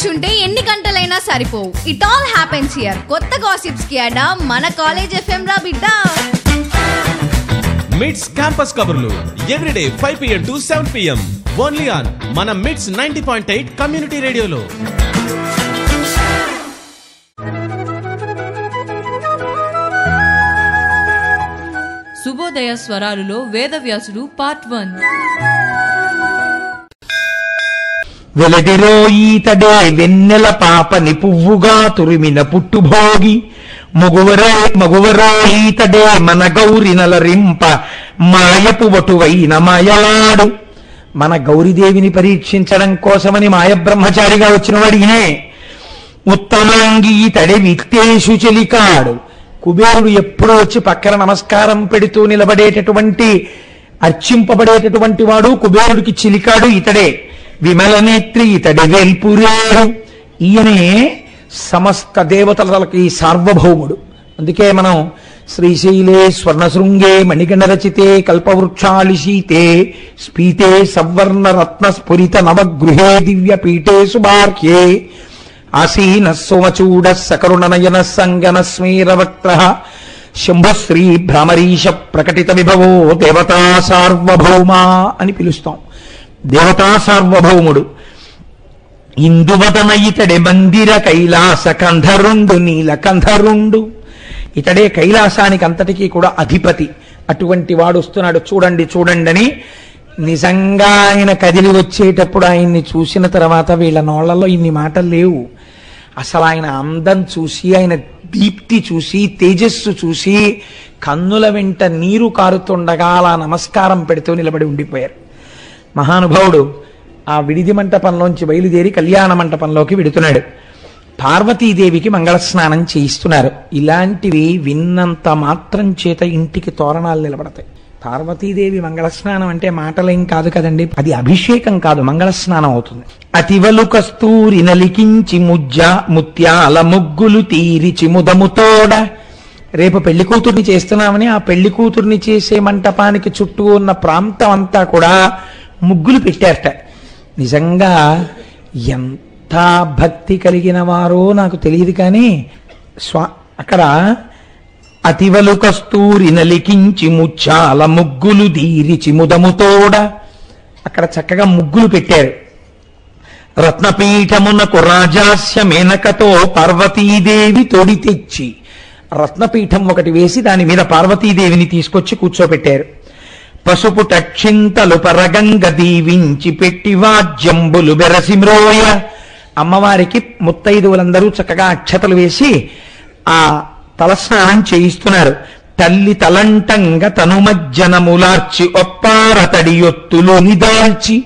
కూర్చుంటే ఎన్ని గంటలైనా సరిపోవు ఇట్ ఆల్ హ్యాపెన్స్ హియర్ కొత్త గాసిప్స్ కి అడా మన కాలేజ్ ఎఫ్ఎం రా బిడ్డ మిడ్స్ క్యాంపస్ కబుర్లు everyday five PM to seven PM only on మన MIDS ninety point eight community రేడియోలో శుభోదయ స్వరాలులో వేదవ్యాసుడు పార్ట్ వన్ వెలదిరో ఈతడే వెన్నెల పాపని పువ్వుగా తురిమిన పుట్టుభోగి మగువరే మగువరో ఈతడే మన గౌరి నలరింప మాయపు వటువైన మాయలాడు మన గౌరీదేవిని పరీక్షించడం కోసమని మాయ బ్రహ్మచారిగా వచ్చిన వాడినే ఉత్తమాంగి ఈతడే విత్తేషు చెలికాడు కుబేరుడు ఎప్పుడూ వచ్చి పక్కన నమస్కారం పెడుతూ నిలబడేటటువంటి అర్చింపబడేటటువంటి వాడు కుబేరుడికి చిలికాడు ఇతడే విమలనేత్రి ఇతడి వేల్పురేడు ఈయనే సమస్త దేవతలకి సార్వభౌముడు అందుకే మనం శ్రీశైలే స్వర్ణశృంగే మణిగణరచితే కల్పవృక్షాళిశీతే స్పీతే సవర్ణ రత్న స్ఫురిత నవగృహే దివ్యపీఠే సుబార్హ్యే ఆసీన సోమచూడ సకరుణనయన సంగన స్మీరవక్త్ర శంభశ్రీ భ్రమరీశ ప్రకటిత విభవో దేవతా సార్వభౌమా అని పిలుస్తాం దేవతా సార్వభౌముడు ఇందువదన ఇతడే మందిర కైలాస కంధరుండు నీల కంధరుండు ఇతడే కైలాసానికి అంతటికీ కూడా అధిపతి అటువంటి వాడు వస్తున్నాడు చూడండి చూడండి అని నిజంగా ఆయన కదిలి వచ్చేటప్పుడు ఆయన్ని చూసిన తర్వాత వీళ్ళ నోళ్లలో ఇన్ని మాటలు లేవు అసలు ఆయన అందం చూసి ఆయన దీప్తి చూసి తేజస్సు చూసి కన్నుల వెంట నీరు కారుతుండగా అలా నమస్కారం పెడుతూ నిలబడి ఉండిపోయారు మహానుభావుడు ఆ విడిది మంటపంలోంచి బయలుదేరి కళ్యాణ మంటపంలోకి విడుతున్నాడు పార్వతీదేవికి మంగళ స్నానం చేయిస్తున్నారు ఇలాంటివి విన్నంత మాత్రం చేత ఇంటికి తోరణాలు నిలబడతాయి పార్వతీదేవి మంగళ స్నానం అంటే మాటలేం కాదు కదండి అది అభిషేకం కాదు మంగళ స్నానం అవుతుంది అతివలు కస్తూరి నలికించి ముజ్జ ముత్యాల ముగ్గులు తీరిచి ముదముతోడ రేపు పెళ్లి కూతుర్ని చేస్తున్నామని ఆ పెళ్లి కూతుర్ని చేసే మంటపానికి చుట్టూ ఉన్న ప్రాంతం అంతా కూడా ముగ్గులు పెట్టారట నిజంగా ఎంత భక్తి కలిగిన వారో నాకు తెలియదు కానీ స్వా అక్కడ అతివలు కస్తూరి నలికించి ముచ్చాల ముగ్గులు దీరిచి ముదముతోడ అక్కడ చక్కగా ముగ్గులు పెట్టారు రత్నపీఠమునకు రాజాస్య మేనకతో పార్వతీదేవి తొడి తెచ్చి రత్నపీఠం ఒకటి వేసి దాని మీద పార్వతీదేవిని తీసుకొచ్చి కూర్చోబెట్టారు పసుపు టక్షింతలు పరగంగ దీవించి పెట్టి వాద్యంబులు బెరసిమ్రోయ అమ్మవారికి ముత్తైదువులందరూ చక్కగా అక్షతలు వేసి ఆ తలస్నానం చేయిస్తున్నారు తల్లి తలంటంగ తనుమజ్జనములార్చి ఒప్పార తడియొత్తులోని దాల్చి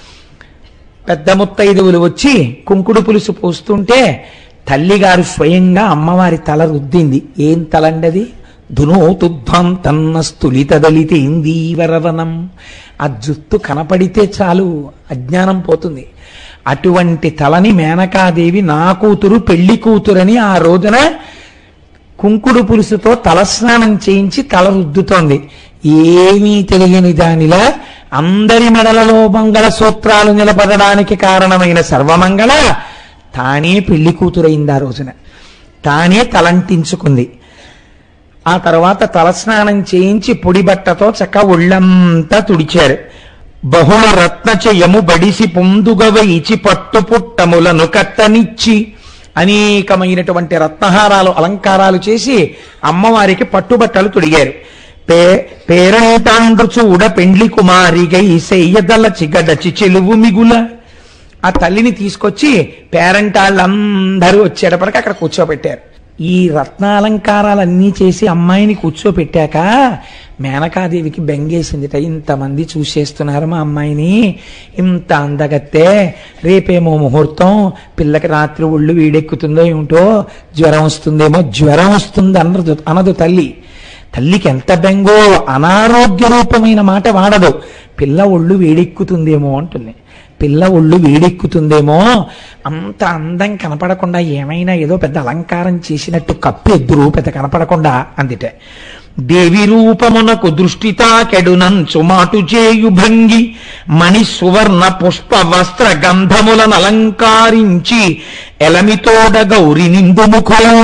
పెద్ద ముత్తైదువులు వచ్చి కుంకుడు పులుసు పోస్తుంటే తల్లిగారు స్వయంగా అమ్మవారి తల రుద్దింది ఏం తలండది ధునోతుధ్వం తన్న స్థులిత దళితేందీవరవనం ఆ జుత్తు కనపడితే చాలు అజ్ఞానం పోతుంది అటువంటి తలని మేనకాదేవి నా కూతురు పెళ్లి కూతురని ఆ రోజున కుంకుడు పులుసుతో తలస్నానం చేయించి తల రుద్దుతోంది ఏమీ తెలియని దానిలా అందరి మెడలలో మంగళ సూత్రాలు నిలబడడానికి కారణమైన సర్వమంగళ తానే పెళ్లి కూతురైంది ఆ రోజున తానే తలంటించుకుంది ఆ తర్వాత తలస్నానం చేయించి పొడి బట్టతో చక్క ఒళ్ళంతా తుడిచారు బహుళ రత్నచయము బడిసి పొందుగవయిచి పట్టు పుట్టములను కట్టనిచ్చి అనేకమైనటువంటి రత్నహారాలు అలంకారాలు చేసి అమ్మవారికి పట్టుబట్టలు తొడిగారు పే పేరంటాండ్రు చూడ పెండ్లి కుమారిగై సెయ్యదలచి గడచి చెలువు మిగుల ఆ తల్లిని తీసుకొచ్చి పేరంటాళ్ళందరూ వచ్చేటప్పటికి అక్కడ కూర్చోబెట్టారు ఈ రత్నాలంకారాలన్నీ చేసి అమ్మాయిని కూర్చోపెట్టాక మేనకాదేవికి బెంగేసిందిట ఇంతమంది చూసేస్తున్నారు మా అమ్మాయిని ఇంత అందగత్తే రేపేమో ముహూర్తం పిల్లకి రాత్రి ఒళ్ళు వీడెక్కుతుందో ఏమిటో జ్వరం వస్తుందేమో జ్వరం వస్తుంది అనదు అనదు తల్లి తల్లికి ఎంత బెంగో అనారోగ్య రూపమైన మాట వాడదు పిల్ల ఒళ్ళు వేడెక్కుతుందేమో అంటుంది పిల్ల ఒళ్ళు వేడెక్కుతుందేమో అంత అందం కనపడకుండా ఏమైనా ఏదో పెద్ద అలంకారం చేసినట్టు కప్పు ఎద్దురు పెద్ద కనపడకుండా అందిటే దేవి రూపమునకు దృష్టితాకెడునంచు మాటు చేయు భంగి మణి సువర్ణ పుష్ప వస్త్ర గంధములను అలంకారించి ఎలమితోడ గౌరి నిండు ముఖులు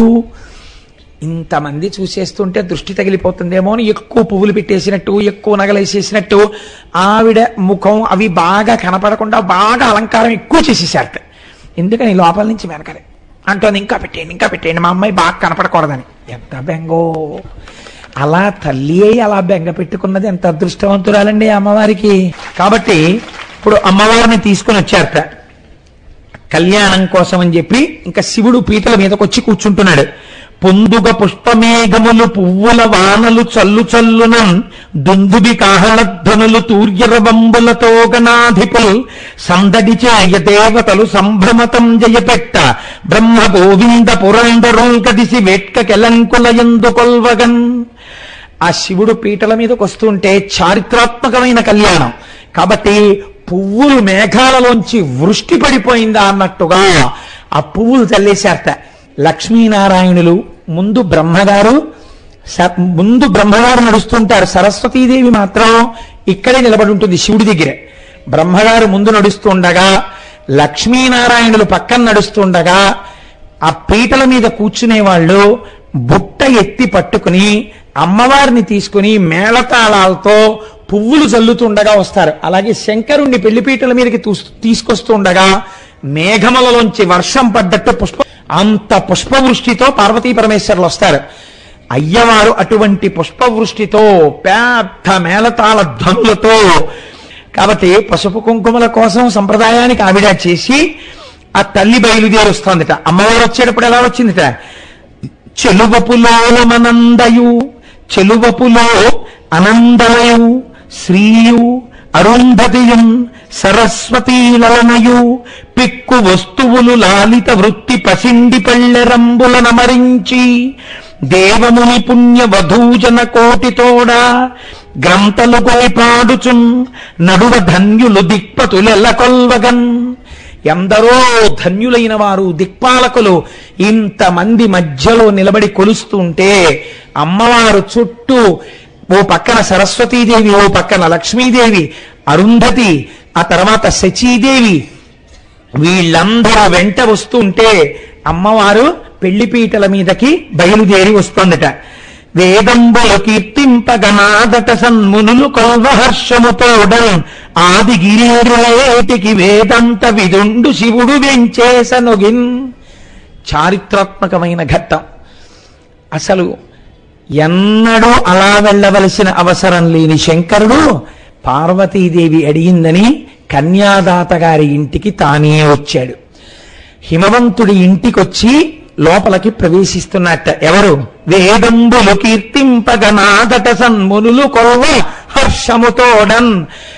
ఇంతమంది చూసేస్తుంటే దృష్టి తగిలిపోతుందేమో అని ఎక్కువ పువ్వులు పెట్టేసినట్టు ఎక్కువ నగలేసేసినట్టు ఆవిడ ముఖం అవి బాగా కనపడకుండా బాగా అలంకారం ఎక్కువ చేసేసారట ఎందుకని లోపల నుంచి వెనకలే అంటోంది ఇంకా పెట్టేయండి ఇంకా పెట్టేయండి మా అమ్మాయి బాగా కనపడకూడదని ఎంత బెంగో అలా తల్లి అయి అలా బెంగ పెట్టుకున్నది ఎంత అదృష్టవంతురాలండి అమ్మవారికి కాబట్టి ఇప్పుడు అమ్మవారిని తీసుకుని వచ్చారట కళ్యాణం కోసం అని చెప్పి ఇంకా శివుడు పీటల మీదకి వచ్చి కూర్చుంటున్నాడు పొందుగ పుష్పమేఘములు పువ్వుల వానలు చల్లు చల్లున దుందుబి కాహళధ్వనులు తూర్యరవంబులతో గణాధిపులు సందడి చేయ దేవతలు సంభ్రమతం జయపెట్ట బ్రహ్మ గోవింద పురందరం కదిసి వేట్క కెలంకుల ఎందు కొల్వగన్ ఆ శివుడు పీటల మీదకి వస్తుంటే చారిత్రాత్మకమైన కళ్యాణం కాబట్టి పువ్వులు మేఘాలలోంచి వృష్టి పడిపోయిందా అన్నట్టుగా ఆ పువ్వులు చల్లేశారట లక్ష్మీనారాయణులు ముందు బ్రహ్మగారు స- ముందు బ్రహ్మగారు నడుస్తుంటారు సరస్వతీదేవి మాత్రం ఇక్కడే నిలబడి ఉంటుంది శివుడి దగ్గర బ్రహ్మగారు ముందు నడుస్తుండగా లక్ష్మీనారాయణులు పక్కన నడుస్తుండగా ఆ పీటల మీద కూర్చునే వాళ్ళు బుట్ట ఎత్తి పట్టుకుని అమ్మవారిని తీసుకుని మేళతాళాలతో పువ్వులు చల్లుతుండగా వస్తారు అలాగే శంకరుణ్ణి పెళ్లిపీటల మీదకి తూస్- తీసుకొస్తుండగా మేఘములలోంచి వర్షం పడ్డట్టు పుష్ప అంత పుష్పవృష్టితో పార్వతీ పరమేశ్వరులు వస్తారు అయ్యవారు అటువంటి పుష్పవృష్టితో పెద్ద మేళతాళ ధ్వనులతో కాబట్టి పసుపు కుంకుమల కోసం సంప్రదాయానికి ఆవిడ చేసి ఆ తల్లి బయలుదేరుస్తోందిట అమ్మవారు వచ్చేటప్పుడు ఎలా వచ్చిందిట చెలువపులో మనందయు చెలువపులో అనందమయు శ్రీయు అరుంధతియుం సరస్వతీలనయు పిక్కు వస్తువులు లాలిత వృత్తి పసిండి పళ్ళెరంబుల నమరించి దేవముని పుణ్య వధూజన కోటితోడ గ్రంథలు కొని పాడుచున్ నడువ ధన్యులు దిక్పతులెల్ల కొల్వగన్ ఎందరో ధన్యులైన వారు దిక్పాలకులు ఇంతమంది మధ్యలో నిలబడి కొలుస్తుంటే అమ్మవారు చుట్టూ ఓ పక్కన సరస్వతీదేవి ఓ పక్కన లక్ష్మీదేవి అరుంధతి ఆ తర్వాత శచీదేవి వీళ్ళందరూ వెంట వస్తుంటే అమ్మవారు పెళ్లిపీటల మీదకి బయలుదేరి వస్తోందట వేదంబులు కీర్తింపగనాదట సన్మునులు కొల్వహర్షముతోడం ఆది గిరీరులేటికి వేదంత విదుండు శివుడు వెంచేసనొగిన్ చారిత్రాత్మకమైన ఘట్టం అసలు ఎన్నడూ అలా వెళ్ళవలసిన అవసరం లేని శంకరుడు పార్వతీదేవి అడిగిందని కన్యాదాత గారి ఇంటికి తానే వచ్చాడు హిమవంతుడి ఇంటికొచ్చి లోపలికి ప్రవేశిస్తున్నట్ట ఎవరు వేదంబులు కీర్తింపగనాదట సన్మునులు కొల్వ హర్షముతోడన్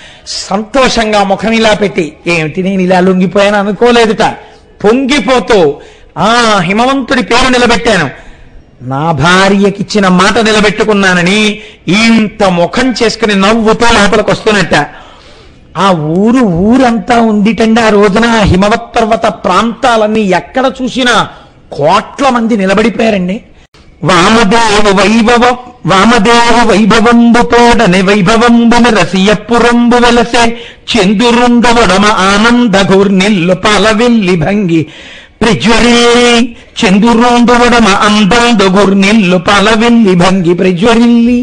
సంతోషంగా ముఖం ఇలా పెట్టి ఏమిటి నేను ఇలా లొంగిపోయాను అనుకోలేదుట పొంగిపోతూ ఆ హిమవంతుడి పేరు నిలబెట్టాను నా భార్యకిచ్చిన మాట నిలబెట్టుకున్నానని ఇంత ముఖం చేసుకుని నవ్వుతో లోపలికి వస్తున్నట్ట ఆ ఊరు ఊరంతా ఉందిటండి ఆ రోజున ఆ హిమవత్ పర్వత ప్రాంతాలన్నీ ఎక్కడ చూసినా కోట్ల మంది నిలబడిపోయారండి వామదేవ వైభవ వామదేవ వైభవంబుతోడని వైభవంబున రసియపురంబు వెలసే చందురుండవడమ ఆనంద ఘూర్నిల్లు పాలవెల్లి భంగి ప్రజ్వరిల్లి చందురుండవడమ అందందు ఘూర్నిల్లు పాలవెల్లి భంగి ప్రజ్వరిల్లి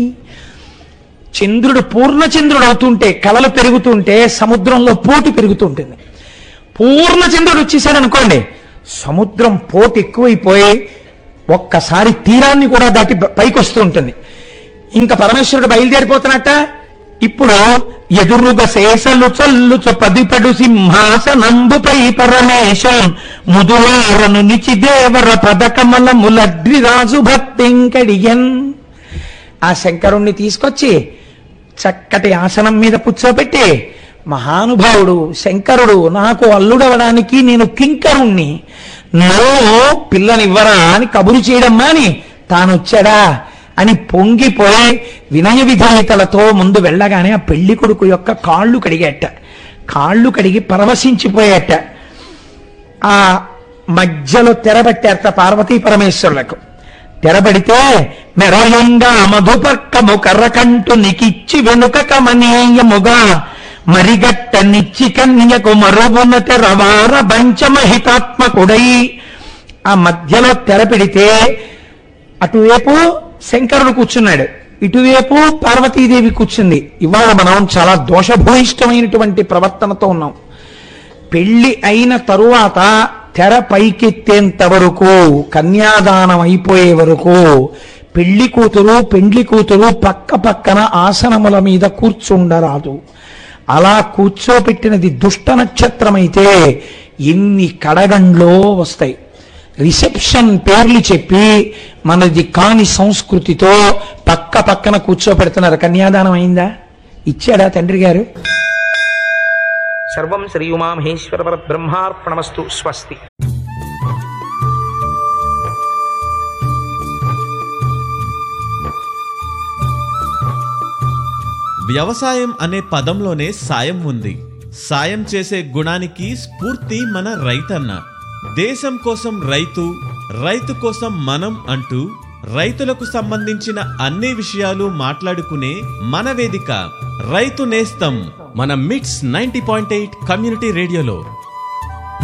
చంద్రుడు పూర్ణచంద్రుడు అవుతుంటే కలలు పెరుగుతుంటే సముద్రంలో పోటు పెరుగుతుంటుంది పూర్ణచంద్రుడు వచ్చేసాడు అనుకోండి సముద్రం పోటు ఎక్కువైపోయి ఒక్కసారి తీరాన్ని కూడా దాటి బ- పైకి వస్తూ ఉంటుంది ఇంకా పరమేశ్వరుడు బయలుదేరిపోతున్నట్ట ఇప్పుడు ఎదురుగా శేషలు చల్లుచు పదిపడు సింహాసనంబుపై పరమేశం ముదువారను నిచి దేవర పదకమలములద్రిరాజు భక్తింకడియన్ ఆ శంకరుణ్ణి తీసుకొచ్చి చక్కటి ఆసనం మీద కూర్చోబెట్టి మహానుభావుడు శంకరుడు నాకు అల్లుడవడానికి నేను కింకరుణ్ణి నన్ను పిల్లనివ్వరా అని కబురు చేయడమ్మా అని తాను వచ్చాడా అని పొంగిపోయి వినయ విధేయతలతో ముందు వెళ్ళగానే ఆ పెళ్లి కొడుకు యొక్క కాళ్ళు కడిగేట కాళ్ళు కడిగి పరవశించిపోయేట ఆ మధ్యలో తెరబెట్టారట పార్వతీ పరమేశ్వరులకు తెరబడితే మెరయంగా మధుపర్కము కర్రకంటు నికిచ్చి వెనుక కమనీయముగా మరిగట్ట నిచ్చి కన్యకు మరువున తెరవార బంచమహితాత్మకుడై ఆ మధ్యలో తెరపెడితే అటువైపు శంకరుడు కూర్చున్నాడు ఇటువైపు పార్వతీదేవి కూర్చుంది ఇవాళ మనం చాలా దోషభూయిష్టమైనటువంటి ప్రవర్తనతో ఉన్నాం పెళ్లి అయిన తరువాత తెర పైకెత్తేంత వరకు కన్యాదానం అయిపోయే వరకు పెళ్లి కూతురు పెండ్లి కూతురు పక్క పక్కన ఆసనముల మీద కూర్చుండరాదు అలా కూర్చోపెట్టినది దుష్ట నక్షత్రమైతే ఎన్ని కడగండ్లో వస్తాయి రిసెప్షన్ పేర్లు చెప్పి మనది కాని సంస్కృతితో పక్క పక్కన కూర్చోపెడుతున్నారు కన్యాదానం అయిందా ఇచ్చాడా తండ్రి గారు సర్వం శ్రీ ఉమామహేశ్వర బ్రహ్మార్పణమస్తు స్వస్తి వ్యవసాయం అనే పదంలోనే సాయం ఉంది సాయం చేసే గుణానికి స్ఫూర్తి మన రైతన్న దేశం కోసం రైతు రైతు కోసం మనం అంటూ రైతులకు సంబంధించిన అన్ని విషయాలు మాట్లాడుకునే మన వేదిక రైతు నేస్తం మన మిట్స్ నైంటీ పాయింట్ ఎయిట్ కమ్యూనిటీ రేడియోలో